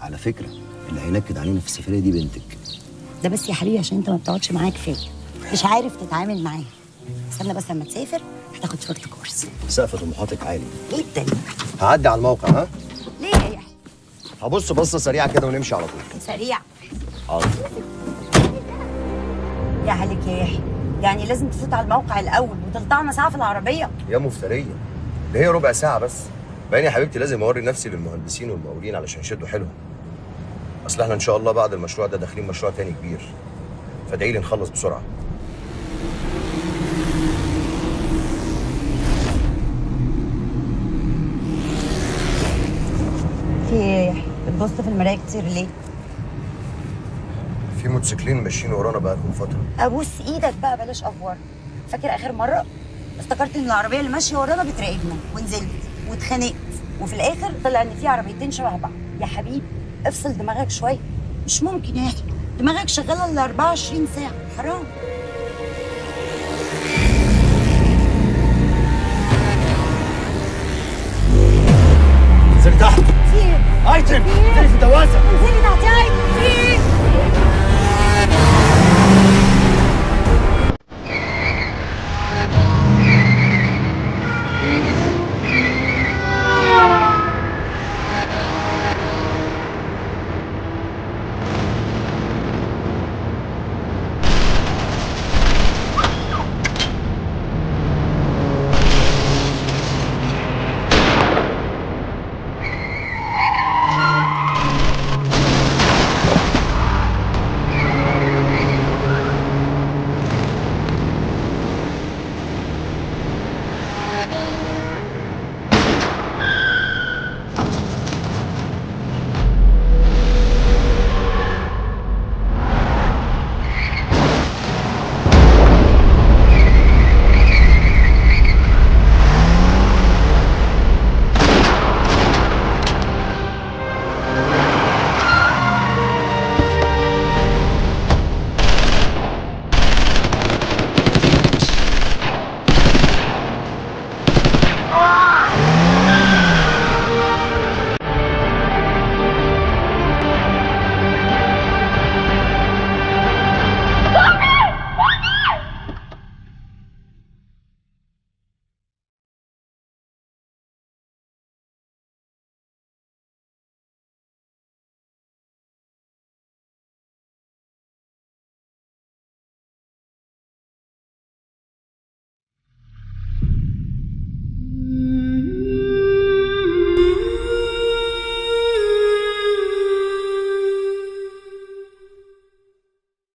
على فكره اللي هينكد علينا في السفريه دي بنتك ده بس يا حبيبي عشان انت ما بتقعدش معايا كفايه مش عارف تتعامل معاها استنى بس لما تسافر هتاخد شورت كورس سقف طموحاتك عالي جدا هعدي على الموقع ها ليه يا يحيى هبص بصه سريعه كده ونمشي على طول سريع حاضر يا عليك يا يحيى يعني لازم تفوت على الموقع الاول وتلطعنا ساعه في العربيه يا مفتريه ده هي ربع ساعه بس باين يا حبيبتي لازم اوري نفسي للمهندسين والمقاولين علشان يشدوا حيلهم اصل احنا ان شاء الله بعد المشروع ده داخلين مشروع تاني كبير فادعي لي نخلص بسرعه في ايه يا يحيى بتبص في المرايه كتير ليه في موتوسيكلين ماشيين ورانا بقالهم فتره ابوس ايدك بقى بلاش افور فاكر اخر مره افتكرت ان العربيه اللي ماشيه ورانا بتراقبنا ونزلت واتخانقت وفي الاخر طلع ان في عربيتين شبه بعض يا حبيبي افصل دماغك شويه مش ممكن يا اخي دماغك شغاله ال 24 ساعه حرام انزلي تحت في ايه؟ ايتم في ايه؟ انزلي في الدواسه انزلي تحت يا عيني. في ايه؟